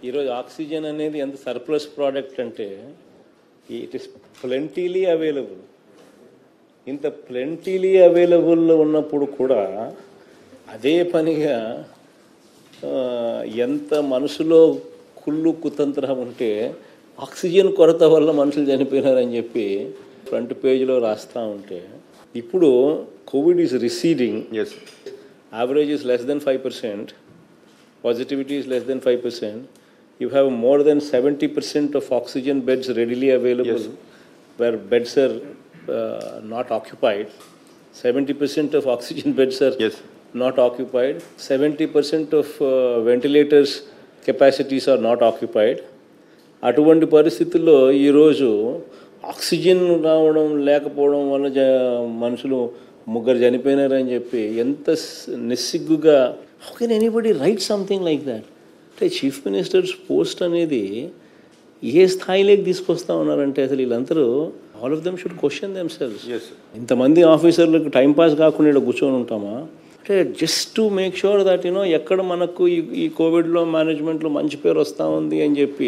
ఈరోజు ఆక్సిజన్ అనేది ఎంత సర్ప్లస్ ప్రోడక్ట్ అంటే ఇట్ ఇస్ ప్లెంటీలీ అవైలబుల్ ఇంత ప్లెంటీలీ అవైలబుల్ ఉన్నప్పుడు కూడా అదే పనిగా ఆ, ఎంత మనసులో కుళ్ళు కుతంత్రం ఉంటే ఆక్సిజన్ కొరత వల్ల మనుషులు చనిపోయినారని చెప్పి ఫ్రంట్ పేజీలో రాస్తా ఉంటే ఇప్పుడు covid is receding as average is less than 5%, positivity is less than 5%, you have more than 70% of oxygen beds readily available Yes. where beds are uh, not occupied. 70% of oxygen beds are Yes. not occupied. 70% of uh, ventilators capacities are not occupied. అటువంటి పరిస్థితుల్లో ఈరోజు oxygen రావడం లేకపోవడం వల్ల జ మనుషులు ముగ్గురు చనిపోయినారని చెప్పి ఎంత స్- నిస్సిగ్గుగా how can anybody write something like that అంటే చీఫ్ మినిస్టర్స్ పోస్ట్ అనేది ఏ స్థాయిలోకి తీసుకొస్తా ఉన్నారంటే అసలు వీళ్ళందరూ all of them should question themselves as ఇంతమంది ఆఫీసర్లకు టైం పాస్ కాకుండా ఈడ కూర్చొని ఉంటామా అంటే just to make sure that you know ఎక్కడ మనకు ఈ ఈ కోవిడ్లో మేనేజ్మెంట్లో మంచి పేరు వస్తూ ఉంది అని చెప్పి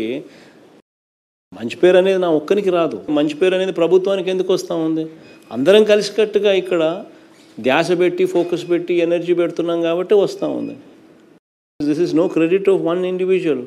మంచి పేరు అనేది నా ఒక్కరికి రాదు మంచి పేరు అనేది ప్రభుత్వానికి ఎందుకు వస్తూ ఉంది అందరం కలిసికట్టుగా ఇక్కడ ధ్యాస పెట్టి ఫోకస్ పెట్టి ఎనర్జీ పెడుతున్నాం కాబట్టి వస్తూ ఉంది this is no credit of one individual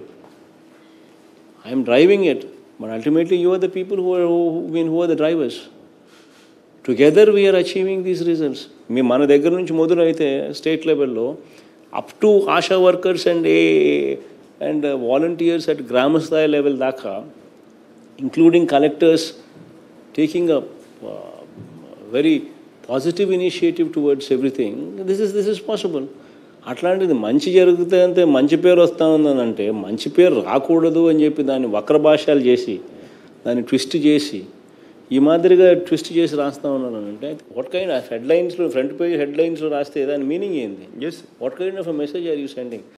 I'm driving it but ultimately you are the people who mean who are the drivers together we're achieving these results మీ మన దగ్గర నుంచి మొదలైతే స్టేట్ లెవెల్లో up to ASHA workers and a and volunteers at గ్రామ స్థాయి level దాకా including collectors taking a very positive initiative towards everything this is this is possible అట్లాంటిది మంచి జరిగితే అంటే మంచి పేరు వస్తూ ఉందని అంటే మంచి పేరు రాకూడదు అని చెప్పి దాన్ని వక్ర భాషలు చేసి దాన్ని ట్విస్ట్ చేసి ఈ మాదిరిగా ట్విస్ట్ చేసి రాస్తా ఉన్నాను అంటే వాట్ కైండ్ ఆఫ్ హెడ్లైన్స్లో ఫ్రంట్ పేజ్ హెడ్లైన్స్లో రాస్తే దాని మీనింగ్ ఏంది as what kind of message are you sending